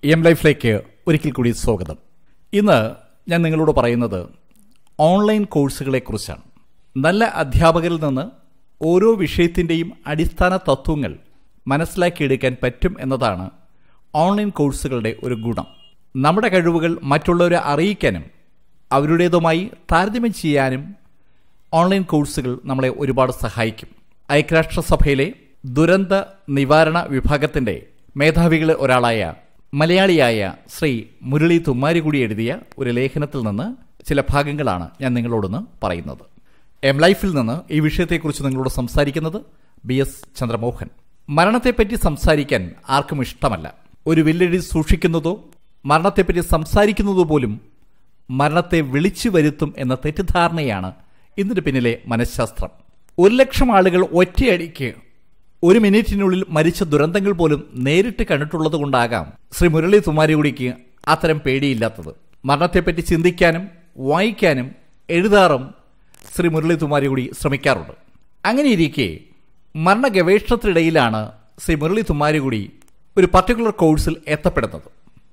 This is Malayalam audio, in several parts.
എം ലൈഫിലേക്ക് ഒരിക്കൽ കൂടി സ്വാഗതം ഇന്ന് ഞാൻ നിങ്ങളോട് പറയുന്നത് ഓൺലൈൻ കോഴ്സുകളെക്കുറിച്ചാണ് നല്ല അധ്യാപകരിൽ നിന്ന് ഓരോ വിഷയത്തിൻ്റെയും അടിസ്ഥാന തത്വങ്ങൾ മനസ്സിലാക്കിയെടുക്കാൻ പറ്റും എന്നതാണ് ഓൺലൈൻ കോഴ്സുകളുടെ ഒരു ഗുണം നമ്മുടെ കഴിവുകൾ മറ്റുള്ളവരെ അറിയിക്കാനും അവരുടേതുമായി താരതമ്യം ചെയ്യാനും ഓൺലൈൻ കോഴ്സുകൾ നമ്മളെ ഒരുപാട് സഹായിക്കും ഐക്യരാഷ്ട്രസഭയിലെ ദുരന്ത നിവാരണ വിഭാഗത്തിന്റെ മേധാവികളിൽ ഒരാളായ മലയാളിയായ ശ്രീ മുരളി തുമ്മാരികൂടി എഴുതിയ ഒരു ലേഖനത്തിൽ നിന്ന് ചില ഭാഗങ്ങളാണ് ഞാൻ നിങ്ങളോടൊന്ന് പറയുന്നത് എം ലൈഫിൽ നിന്ന് ഈ വിഷയത്തെക്കുറിച്ച് നിങ്ങളോട് സംസാരിക്കുന്നത് ബി എസ് ചന്ദ്രമോഹൻ മരണത്തെപ്പറ്റി സംസാരിക്കാൻ ആർക്കും ഇഷ്ടമല്ല ഒരു വില്ലടി സൂക്ഷിക്കുന്നതോ മരണത്തെപ്പറ്റി സംസാരിക്കുന്നതോ പോലും മരണത്തെ വിളിച്ചു വരുത്തും എന്ന തെറ്റിദ്ധാരണയാണ് ഇതിന് പിന്നിലെ മനഃശാസ്ത്രം ഒരു ലക്ഷം ആളുകൾ ഒറ്റയടിക്ക് ഒരു മിനിറ്റിനുള്ളിൽ മരിച്ച ദുരന്തങ്ങൾ പോലും നേരിട്ട് കണ്ടിട്ടുള്ളത് കൊണ്ടാകാം ശ്രീ മുരളി തുമാരികുടിക്ക് അത്തരം പേടിയില്ലാത്തത് മരണത്തെപ്പറ്റി ചിന്തിക്കാനും വായിക്കാനും എഴുതാറും ശ്രീ മുരളി തുമാരികുടി ശ്രമിക്കാറുണ്ട് അങ്ങനെയിരിക്കെ മരണ ഗവേഷണത്തിനിടയിലാണ് ശ്രീ മുരളി തുമാരികുടി ഒരു പർട്ടിക്കുലർ കോഴ്സിൽ എത്തപ്പെടുന്നത്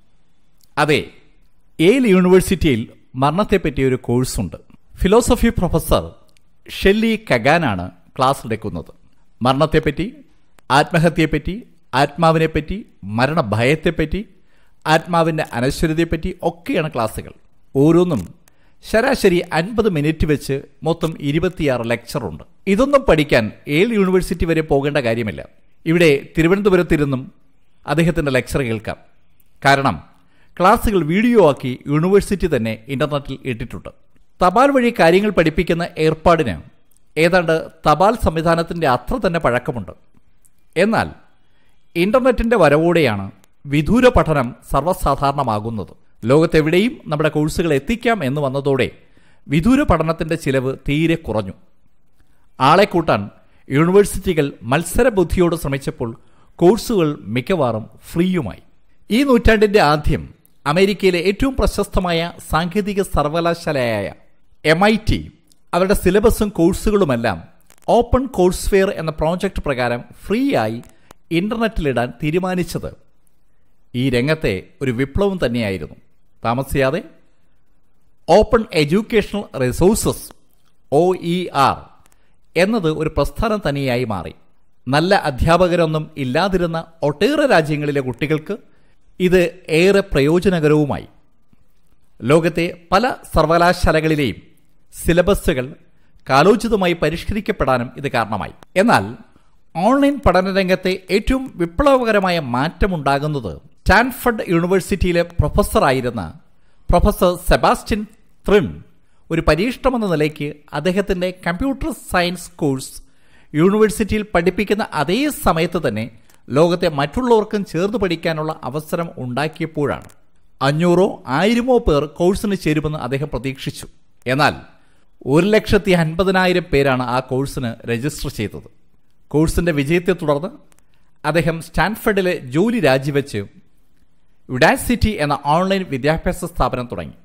അതെ ഏൽ യൂണിവേഴ്സിറ്റിയിൽ മരണത്തെപ്പറ്റി ഒരു കോഴ്സുണ്ട് ഫിലോസഫി പ്രൊഫസർ ഷെല്ലി കഗാനാണ് ക്ലാസ് എടുക്കുന്നത് മരണത്തെപ്പറ്റി ആത്മഹത്യയെപ്പറ്റി ആത്മാവിനെപ്പറ്റി മരണഭയത്തെപ്പറ്റി ആത്മാവിൻ്റെ അനശ്വരതയെപ്പറ്റി ഒക്കെയാണ് ക്ലാസ്സുകൾ ഓരോന്നും ശരാശരി അൻപത് മിനിറ്റ് വെച്ച് മൊത്തം ഇരുപത്തിയാറ് ലെക്ചറുണ്ട് ഇതൊന്നും പഠിക്കാൻ ഏൽ യൂണിവേഴ്സിറ്റി വരെ പോകേണ്ട കാര്യമില്ല ഇവിടെ തിരുവനന്തപുരത്തിരുന്നും അദ്ദേഹത്തിൻ്റെ ലെക്ചർ കേൾക്കാം കാരണം ക്ലാസ്സുകൾ വീഡിയോ ആക്കി യൂണിവേഴ്സിറ്റി തന്നെ ഇന്റർനെറ്റിൽ ഇട്ടിട്ടുണ്ട് തപാൽ വഴി കാര്യങ്ങൾ പഠിപ്പിക്കുന്ന ഏർപ്പാടിന് ഏതാണ്ട് തപാൽ സംവിധാനത്തിന്റെ അത്ര തന്നെ പഴക്കമുണ്ട് എന്നാൽ ഇന്റർനെറ്റിന്റെ വരവോടെയാണ് വിദൂര പഠനം സർവ്വസാധാരണമാകുന്നത് ലോകത്തെവിടെയും നമ്മുടെ കോഴ്സുകൾ എത്തിക്കാം എന്ന് വന്നതോടെ വിദൂര പഠനത്തിന്റെ ചിലവ് തീരെ കുറഞ്ഞു ആളെ കൂട്ടാൻ യൂണിവേഴ്സിറ്റികൾ മത്സരബുദ്ധിയോട് ശ്രമിച്ചപ്പോൾ കോഴ്സുകൾ മിക്കവാറും ഫ്രീയുമായി ഈ നൂറ്റാണ്ടിന്റെ ആദ്യം അമേരിക്കയിലെ ഏറ്റവും പ്രശസ്തമായ സാങ്കേതിക സർവകലാശാലയായ എം ഐ ടി അവരുടെ സിലബസും കോഴ്സുകളുമെല്ലാം ഓപ്പൺ കോഴ്സ് ഫെയർ എന്ന പ്രോജക്റ്റ് പ്രകാരം ഫ്രീ ആയി ഇന്റർനെറ്റിലിടാൻ തീരുമാനിച്ചത് ഈ രംഗത്തെ ഒരു വിപ്ലവം തന്നെയായിരുന്നു താമസിയാതെ open educational resources O E R എന്നത് ഒരു പ്രസ്ഥാനം തന്നെയായി മാറി നല്ല അധ്യാപകരൊന്നും ഇല്ലാതിരുന്ന ഒട്ടേറെ രാജ്യങ്ങളിലെ കുട്ടികൾക്ക് ഇത് ഏറെ പ്രയോജനകരവുമായി ലോകത്തെ പല സർവകലാശാലകളിലെയും സിലബസുകൾ കാലോചിതമായി പരിഷ്കരിക്കപ്പെടാനും ഇത് കാരണമായി എന്നാൽ ഓൺലൈൻ പഠനരംഗത്തെ ഏറ്റവും വിപ്ലവകരമായ മാറ്റമുണ്ടാകുന്നത് സ്റ്റാൻഫർഡ് യൂണിവേഴ്സിറ്റിയിലെ പ്രൊഫസറായിരുന്ന പ്രൊഫസർ സെബാസ്റ്റ്യൻ ത്രിൻ ഒരു പരീക്ഷണമെന്ന നിലയ്ക്ക് അദ്ദേഹത്തിൻ്റെ കമ്പ്യൂട്ടർ സയൻസ് കോഴ്സ് യൂണിവേഴ്സിറ്റിയിൽ പഠിപ്പിക്കുന്ന അതേ സമയത്ത് തന്നെ ലോകത്തെ മറ്റുള്ളവർക്കും ചേർന്ന് പഠിക്കാനുള്ള അവസരം ഉണ്ടാക്കിയപ്പോഴാണ് അഞ്ഞൂറോ ആയിരമോ പേർ കോഴ്സിന് ചേരുമെന്ന് അദ്ദേഹം പ്രതീക്ഷിച്ചു എന്നാൽ ഒരു ലക്ഷത്തി അൻപതിനായിരം പേരാണ് ആ കോഴ്സിന് രജിസ്റ്റർ ചെയ്തത് കോഴ്സിന്റെ വിജയത്തെ തുടർന്ന് അദ്ദേഹം സ്റ്റാൻഫർഡിലെ ജോലി രാജിവെച്ച് യുഡാസിറ്റി എന്ന ഓൺലൈൻ വിദ്യാഭ്യാസ സ്ഥാപനം തുടങ്ങി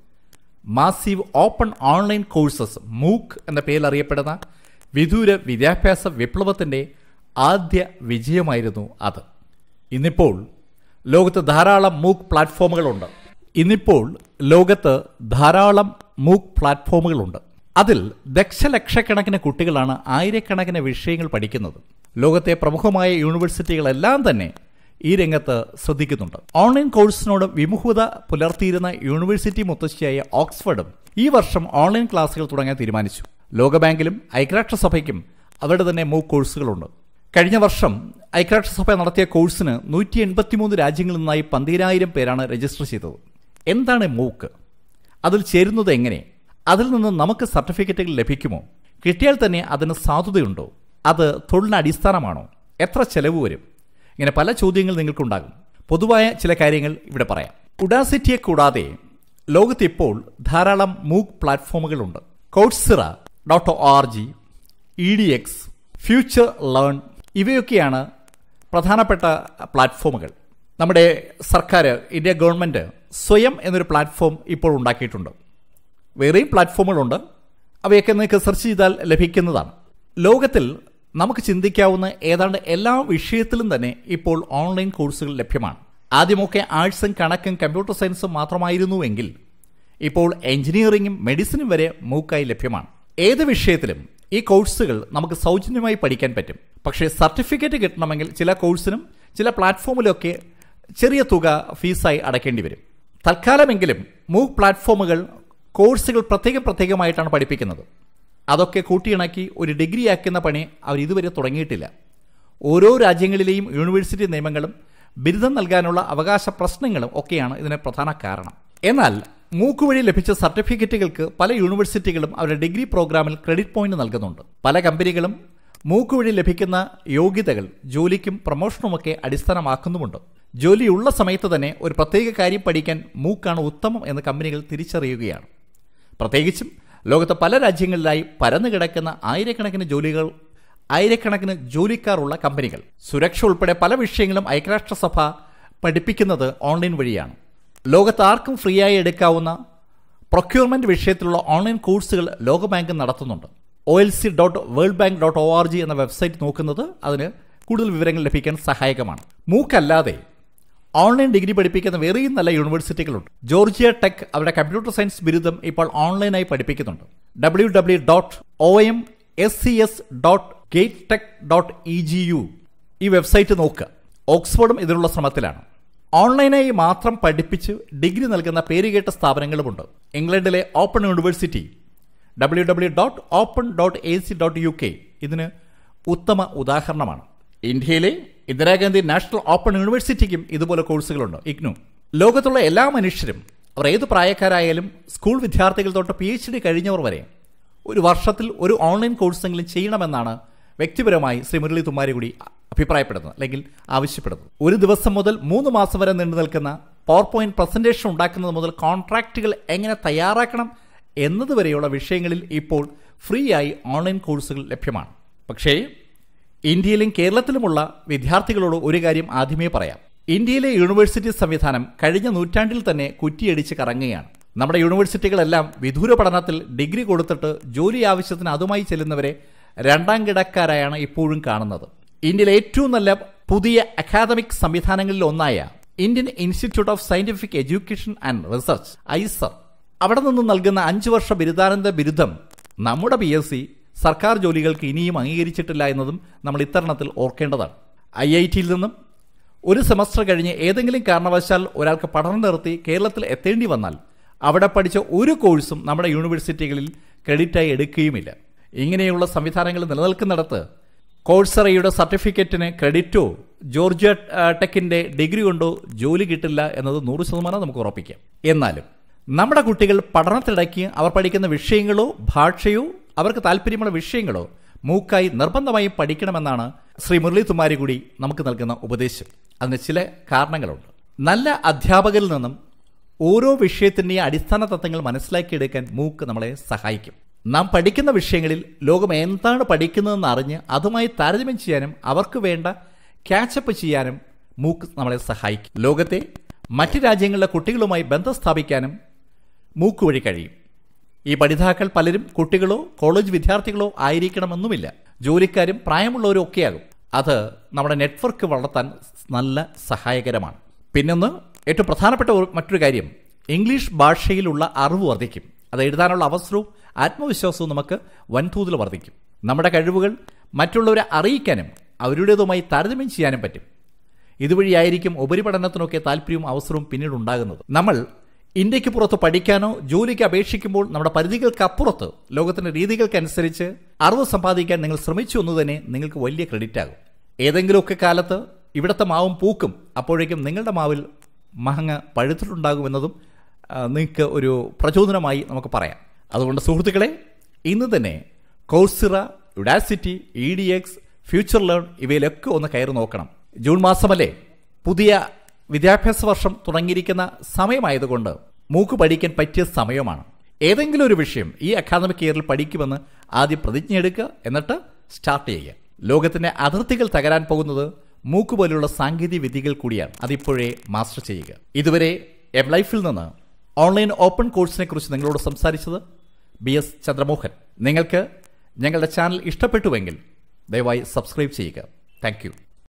മാസീവ് ഓപ്പൺ ഓൺലൈൻ കോഴ്സസ് മൂക്ക് എന്ന പേരിൽ അറിയപ്പെടുന്ന വിദൂര വിദ്യാഭ്യാസ വിപ്ലവത്തിന്റെ ആദ്യ വിജയമായിരുന്നു അത് ഇന്നിപ്പോൾ ലോകത്ത് ധാരാളം മൂക്ക് പ്ലാറ്റ്ഫോമുകളുണ്ട് ഇന്നിപ്പോൾ ലോകത്ത് ധാരാളം മൂക്ക് പ്ലാറ്റ്ഫോമുകളുണ്ട് അതിൽ ദശലക്ഷക്കണക്കിന് കുട്ടികളാണ് ആയിരക്കണക്കിന് വിഷയങ്ങൾ പഠിക്കുന്നത് ലോകത്തെ പ്രമുഖമായ യൂണിവേഴ്സിറ്റികളെല്ലാം തന്നെ ഈ രംഗത്ത് ശ്രദ്ധിക്കുന്നുണ്ട് ഓൺലൈൻ കോഴ്സിനോട് വിമുഖത പുലർത്തിയിരുന്ന യൂണിവേഴ്സിറ്റി മുത്തശ്ശിയായ ഓക്സ്ഫോർഡും ഈ വർഷം ഓൺലൈൻ ക്ലാസുകൾ തുടങ്ങാൻ തീരുമാനിച്ചു ലോകബാങ്കിലും ഐക്യരാഷ്ട്രസഭയ്ക്കും അവരുടെ തന്നെ മൂക്ക് കോഴ്സുകളുണ്ട് കഴിഞ്ഞ വർഷം ഐക്യരാഷ്ട്രസഭ നടത്തിയ കോഴ്സിന് നൂറ്റി എൺപത്തിമൂന്ന് രാജ്യങ്ങളിൽ നിന്നായി പന്തിരായിരം പേരാണ് രജിസ്റ്റർ ചെയ്തത് എന്താണ് മൂക്ക് അതിൽ ചേരുന്നത് എങ്ങനെ അതിൽ നിന്ന് നമുക്ക് സർട്ടിഫിക്കറ്റുകൾ ലഭിക്കുമോ കിട്ടിയാൽ തന്നെ അതിന് സാധുതയുണ്ടോ അത് തൊഴിലിന് അടിസ്ഥാനമാണോ എത്ര ചെലവ് വരും ഇങ്ങനെ പല ചോദ്യങ്ങൾ നിങ്ങൾക്കുണ്ടാകും പൊതുവായ ചില കാര്യങ്ങൾ ഇവിടെ പറയാം ഉഡാസിറ്റിയെ കൂടാതെ ലോകത്ത് ഇപ്പോൾ ധാരാളം മൂക്ക് പ്ലാറ്റ്ഫോമുകളുണ്ട് Coursera dot O R G E D X future learn ഇവയൊക്കെയാണ് പ്രധാനപ്പെട്ട പ്ലാറ്റ്ഫോമുകൾ നമ്മുടെ സർക്കാർ ഇന്ത്യ ഗവൺമെൻറ് സ്വയം എന്നൊരു പ്ലാറ്റ്ഫോം ഇപ്പോൾ ഉണ്ടാക്കിയിട്ടുണ്ട് വേറെയും പ്ലാറ്റ്ഫോമുകളുണ്ട് അവയൊക്കെ നിങ്ങൾക്ക് സെർച്ച് ചെയ്താൽ ലഭിക്കുന്നതാണ് ലോകത്തിൽ നമുക്ക് ചിന്തിക്കാവുന്ന ഏതാണ്ട് എല്ലാ വിഷയത്തിലും തന്നെ ഇപ്പോൾ ഓൺലൈൻ കോഴ്സുകൾ ലഭ്യമാണ് ആദ്യമൊക്കെ ആർട്സും കണക്കും കമ്പ്യൂട്ടർ സയൻസും മാത്രമായിരുന്നുവെങ്കിൽ ഇപ്പോൾ എഞ്ചിനീയറിംഗും മെഡിസിനും വരെ മൂക്കായി ലഭ്യമാണ് ഏത് വിഷയത്തിലും ഈ കോഴ്സുകൾ നമുക്ക് സൗജന്യമായി പഠിക്കാൻ പറ്റും പക്ഷേ സർട്ടിഫിക്കറ്റ് കിട്ടണമെങ്കിൽ ചില കോഴ്സിനും ചില പ്ലാറ്റ്ഫോമിലൊക്കെ ചെറിയ തുക ഫീസായി അടയ്ക്കേണ്ടി വരും തൽക്കാലമെങ്കിലും മൂക്ക് പ്ലാറ്റ്ഫോമുകൾ കോഴ്സുകൾ പ്രത്യേകം പ്രത്യേകമായിട്ടാണ് പഠിപ്പിക്കുന്നത് അതൊക്കെ കൂട്ടിയിണക്കി ഒരു ഡിഗ്രി ആക്കുന്ന പണി അവർ ഇതുവരെ തുടങ്ങിയിട്ടില്ല ഓരോ രാജ്യങ്ങളിലെയും യൂണിവേഴ്സിറ്റി നിയമങ്ങളും ബിരുദം നൽകാനുള്ള അവകാശ പ്രശ്നങ്ങളും ഒക്കെയാണ് ഇതിന് പ്രധാന കാരണം എന്നാൽ മൂക്ക് വഴി ലഭിച്ച സർട്ടിഫിക്കറ്റുകൾക്ക് പല യൂണിവേഴ്സിറ്റികളും അവരുടെ ഡിഗ്രി പ്രോഗ്രാമിൽ ക്രെഡിറ്റ് പോയിന്റ് നൽകുന്നുണ്ട് പല കമ്പനികളും മൂക്ക് വഴി ലഭിക്കുന്ന യോഗ്യതകൾ ജോലിക്കും പ്രൊമോഷനുമൊക്കെ അടിസ്ഥാനമാക്കുന്നുമുണ്ട് ജോലിയുള്ള സമയത്ത് തന്നെ ഒരു പ്രത്യേക കാര്യം പഠിക്കാൻ മൂക്കാണ് ഉത്തമം എന്ന് കമ്പനികൾ തിരിച്ചറിയുകയാണ് പ്രത്യേകിച്ചും ലോകത്തെ പല രാജ്യങ്ങളിലായി പരന്നു കിടക്കുന്ന ആയിരക്കണക്കിന് ജോലികൾ ആയിരക്കണക്കിന് ജോലിക്കാരുള്ള കമ്പനികൾ സുരക്ഷ ഉൾപ്പെടെ പല വിഷയങ്ങളും ഐക്യരാഷ്ട്രസഭ പഠിപ്പിക്കുന്നത് ഓൺലൈൻ വഴിയാണ് ലോകത്ത് ആർക്കും ഫ്രീ ആയി എടുക്കാവുന്ന പ്രൊക്യൂർമെന്റ് വിഷയത്തിലുള്ള ഓൺലൈൻ കോഴ്സുകൾ ലോകബാങ്ക് നടത്തുന്നുണ്ട് O L C dot world bank dot O R G എന്ന വെബ്സൈറ്റ് നോക്കുന്നത് അതിന് കൂടുതൽ വിവരങ്ങൾ ലഭിക്കാൻ സഹായകമാണ് മൂക്കല്ലാതെ ഓൺലൈൻ ഡിഗ്രി പഠിപ്പിക്കുന്ന വേറെയും നല്ല യൂണിവേഴ്സിറ്റികളുണ്ട് ജോർജിയ ടെക് അവരുടെ കമ്പ്യൂട്ടർ സയൻസ് ബിരുദം ഇപ്പോൾ ഓൺലൈനായി പഠിപ്പിക്കുന്നുണ്ട് W W dot O M S C S dot gatech dot E D U ഈ വെബ്സൈറ്റ് നോക്കുക ഓക്സ്ഫോർഡും ഇതിനുള്ള ശ്രമത്തിലാണ് ഓൺലൈനായി മാത്രം പഠിപ്പിച്ച് ഡിഗ്രി നൽകുന്ന പേരുകേട്ട സ്ഥാപനങ്ങളുമുണ്ട് ഇംഗ്ലണ്ടിലെ open university W W dot open dot A C dot U K ഇതിന് ഉത്തമ ഉദാഹരണമാണ് ഇന്ത്യയിലെ ഇന്ദിരാഗാന്ധി നാഷണൽ ഓപ്പൺ യൂണിവേഴ്സിറ്റിക്കും ഇതുപോലെ കോഴ്സുകളുണ്ട് ഇഗ്നു ലോകത്തുള്ള എല്ലാ മനുഷ്യരും അവർ ഏത് പ്രായക്കാരായാലും സ്കൂൾ വിദ്യാർത്ഥികൾ തൊട്ട് പി എച്ച് ഡി കഴിഞ്ഞവർ വരെ ഒരു വർഷത്തിൽ ഒരു ഓൺലൈൻ കോഴ്സെങ്കിലും ചെയ്യണമെന്നാണ് വ്യക്തിപരമായി ശ്രീ മുരളി തുമ്മാരികുടി അഭിപ്രായപ്പെടുന്നത് അല്ലെങ്കിൽ ആവശ്യപ്പെടുന്നത് ഒരു ദിവസം മുതൽ മൂന്ന് മാസം വരെ നീണ്ടു നിൽക്കുന്ന പവർ പോയിന്റ് പ്രസന്റേഷൻ ഉണ്ടാക്കുന്നത് മുതൽ കോൺട്രാക്റ്റുകൾ എങ്ങനെ തയ്യാറാക്കണം എന്നതുവരെയുള്ള വിഷയങ്ങളിൽ ഇപ്പോൾ ഫ്രീ ആയി ഓൺലൈൻ കോഴ്സുകൾ ലഭ്യമാണ് പക്ഷേ ഇന്ത്യയിലും കേരളത്തിലുമുള്ള വിദ്യാർത്ഥികളോട് ഒരു കാര്യം ആദ്യമേ പറയാം ഇന്ത്യയിലെ യൂണിവേഴ്സിറ്റി സംവിധാനം കഴിഞ്ഞ നൂറ്റാണ്ടിൽ തന്നെ കുറ്റിയടിച്ച് കറങ്ങുകയാണ് നമ്മുടെ യൂണിവേഴ്സിറ്റികളെല്ലാം വിദൂര പഠനത്തിൽ ഡിഗ്രി കൊടുത്തിട്ട് ജോലി ആവശ്യത്തിന് അതുമായി ചെല്ലുന്നവരെ രണ്ടാം കിടക്കാരായാണ് ഇപ്പോഴും കാണുന്നത് ഇന്ത്യയിലെ ഏറ്റവും നല്ല പുതിയ അക്കാദമിക് സംവിധാനങ്ങളിൽ ഒന്നായ Indian institute of scientific education and research IISER അവിടെ നിന്ന് നൽകുന്ന അഞ്ചു വർഷ ബിരുദാനന്ദ ബിരുദം നമ്മുടെ പി എസ് സി സർക്കാർ ജോലികൾക്ക് ഇനിയും അംഗീകരിച്ചിട്ടില്ല എന്നതും നമ്മൾ ഇത്തരണത്തിൽ ഓർക്കേണ്ടതാണ് ഐ ഐ ടിയിൽ നിന്നും ഒരു സെമസ്റ്റർ കഴിഞ്ഞ് ഏതെങ്കിലും കാരണവശാൽ ഒരാൾക്ക് പഠനം നിർത്തി കേരളത്തിൽ എത്തേണ്ടി വന്നാൽ അവിടെ പഠിച്ച ഒരു കോഴ്സും നമ്മുടെ യൂണിവേഴ്സിറ്റികളിൽ ക്രെഡിറ്റായി എടുക്കുകയുമില്ല ഇങ്ങനെയുള്ള സംവിധാനങ്ങൾ നിലനിൽക്കുന്നിടത്ത് കോഴ്സറയുടെ സർട്ടിഫിക്കറ്റിന് ക്രെഡിറ്റോ ജോർജിയ ടെക്കിന്റെ ഡിഗ്രി കൊണ്ടോ ജോലി കിട്ടില്ല എന്നത് നൂറ് ശതമാനം നമുക്ക് ഉറപ്പിക്കാം എന്നാലും നമ്മുടെ കുട്ടികൾ പഠനത്തിടയ്ക്ക് അവർ പഠിക്കുന്ന വിഷയങ്ങളോ ഭാഷയോ അവർക്ക് താല്പര്യമുള്ള വിഷയങ്ങളോ മൂക്കായി നിർബന്ധമായും പഠിക്കണമെന്നാണ് ശ്രീ മുരളി തുമാരി കൂടി നമുക്ക് നൽകുന്ന ഉപദേശം അതിന് ചില കാരണങ്ങളുണ്ട് നല്ല അധ്യാപകരിൽ നിന്നും ഓരോ വിഷയത്തിൻ്റെയും അടിസ്ഥാന തത്വങ്ങൾ മനസ്സിലാക്കിയെടുക്കാൻ മൂക്ക് നമ്മളെ സഹായിക്കും നാം പഠിക്കുന്ന വിഷയങ്ങളിൽ ലോകം എന്താണ് പഠിക്കുന്നതെന്ന് അറിഞ്ഞ് അതുമായി താരതമ്യം ചെയ്യാനും അവർക്ക് വേണ്ട ക്യാച്ചപ്പ് ചെയ്യാനും മൂക്ക് നമ്മളെ സഹായിക്കും ലോകത്തെ മറ്റ് രാജ്യങ്ങളിലെ കുട്ടികളുമായി ബന്ധം സ്ഥാപിക്കാനും മൂക്ക് വഴി കഴിയും ഈ പഠിതാക്കൾ പലരും കുട്ടികളോ കോളേജ് വിദ്യാർത്ഥികളോ ആയിരിക്കണമെന്നുമില്ല ജോലിക്കാരും പ്രായമുള്ളവരും ഒക്കെയാകും അത് നമ്മുടെ നെറ്റ്വർക്ക് വളർത്താൻ നല്ല സഹായകരമാണ് പിന്നൊന്ന് ഏറ്റവും പ്രധാനപ്പെട്ട ഒരു- മറ്റൊരു കാര്യം ഇംഗ്ലീഷ് ഭാഷയിലുള്ള അറിവ് വർദ്ധിക്കും അത് എഴുതാനുള്ള അവസരവും ആത്മവിശ്വാസവും നമുക്ക് വൻതോതിൽ വർദ്ധിക്കും നമ്മുടെ കഴിവുകൾ മറ്റുള്ളവരെ അറിയിക്കാനും അവരുടേതുമായി താരതമ്യം ചെയ്യാനും പറ്റും ഇതുവഴിയായിരിക്കും ഉപരിപഠനത്തിനൊക്കെ താല്പര്യവും അവസരവും പിന്നീട് ഉണ്ടാകുന്നത് നമ്മൾ ഇന്ത്യക്ക് പുറത്ത് പഠിക്കാനോ ജോലിക്ക് അപേക്ഷിക്കുമ്പോൾ നമ്മുടെ പരിധികൾക്കപ്പുറത്ത് ലോകത്തിന്റെ രീതികൾക്കനുസരിച്ച് അറിവ് സമ്പാദിക്കാൻ നിങ്ങൾ ശ്രമിച്ചു എന്ന് തന്നെ നിങ്ങൾക്ക് വലിയ ക്രെഡിറ്റ് ആകും ഏതെങ്കിലുമൊക്കെ കാലത്ത് ഇവിടുത്തെ മാവും പൂക്കും അപ്പോഴേക്കും നിങ്ങളുടെ മാവിൽ മാങ്ങ പഴുത്തിട്ടുണ്ടാകുമെന്നതും ആ, നിങ്ങൾക്ക് ഒരു പ്രചോദനമായി നമുക്ക് പറയാം അതുകൊണ്ട് സുഹൃത്തുക്കളെ ഇന്ന് തന്നെ Coursera Udacity E D X future learn ഇവയിലൊക്കെ ഒന്ന് കയറി നോക്കണം ജൂൺ മാസമല്ലേ പുതിയ വിദ്യാഭ്യാസ വർഷം തുടങ്ങിയിരിക്കുന്ന സമയമായതുകൊണ്ട് മൂക്ക് പഠിക്കാൻ പറ്റിയ സമയമാണ് ഏതെങ്കിലും ഒരു വിഷയം ഈ അക്കാദമിക് ഇയറിൽ പഠിക്കുമെന്ന് ആദ്യം പ്രതിജ്ഞയെടുക്കുക എന്നിട്ട് സ്റ്റാർട്ട് ചെയ്യുക ലോകത്തിന്റെ അതിർത്തികൾ തകരാൻ പോകുന്നത് മൂക്ക് പോലുള്ള സാങ്കേതിക വിദ്യകൾ കൂടിയാണ് അതിപ്പോഴേ മാസ്റ്റർ ചെയ്യുക ഇതുവരെ എം ലൈഫിൽ നിന്ന് ഓൺലൈൻ ഓപ്പൺ കോഴ്സിനെ കുറിച്ച് നിങ്ങളോട് സംസാരിച്ചത് ബി എസ് ചന്ദ്രമോഹൻ നിങ്ങൾക്ക് ഞങ്ങളുടെ ചാനൽ ഇഷ്ടപ്പെട്ടുവെങ്കിൽ ദയവായി സബ്സ്ക്രൈബ് ചെയ്യുക താങ്ക്